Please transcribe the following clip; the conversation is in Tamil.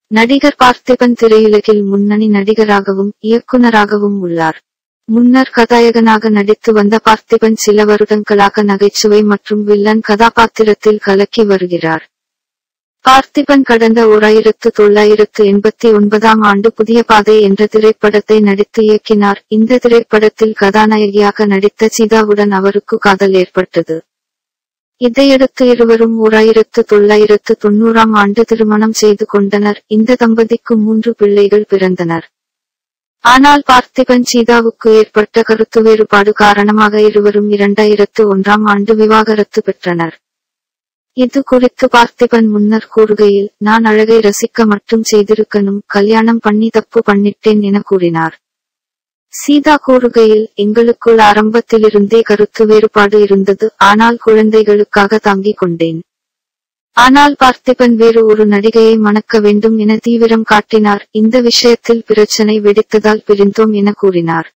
நடிகர் பார்த்திபன் திரையுலகில் முன்னணி நடிகராகவும் இயக்குனராகவும் உள்ளார் முன்னர் கதாயகனாக நடித்து வந்த பார்த்திபன் சில வருடங்களாக நகைச்சுவை மற்றும் வில்லன் கதாபாத்திரத்தில் கலக்கி வருகிறார் பார்த்திபன் கடந்த ஓராயிரத்து தொள்ளாயிரத்து எண்பத்தி ஒன்பதாம் ஆண்டு புதிய பாதை என்ற திரைப்படத்தை நடித்து இயக்கினார் இந்த திரைப்படத்தில் கதாநாயகியாக நடித்த சீதாவுடன் அவருக்கு காதல் ஏற்பட்டது இதையடுத்து இருவரும் ஓராயிரத்து தொள்ளாயிரத்து தொண்ணூறாம் ஆண்டு திருமணம் செய்து கொண்டனர் இந்த தம்பதிக்கு மூன்று பிள்ளைகள் பிறந்தனர் ஆனால் பார்த்திபன் சீதாவுக்கு ஏற்பட்ட கருத்து வேறுபாடு காரணமாக இருவரும் இரண்டாயிரத்து ஒன்றாம் ஆண்டு விவாகரத்து பெற்றனர் இது குறித்து பார்த்திபன் முன்னர் கூறுகையில் நான் அழகை ரசிக்க மட்டும் செய்திருக்கணும் கல்யாணம் பண்ணி தப்பு பண்ணிட்டேன் என கூறினார் சீதா கூறுகையில் எங்களுக்குள் ஆரம்பத்திலிருந்தே கருத்து வேறுபாடு இருந்தது ஆனால் குழந்தைகளுக்காக தாங்கிக் கொண்டேன் ஆனால் பார்த்திபன் வேறு ஒரு நடிகையை மணக்க வேண்டும் என தீவிரம் காட்டினார் இந்த விஷயத்தில் பிரச்சனை வெடித்ததால் பிரிந்தோம் என கூறினார்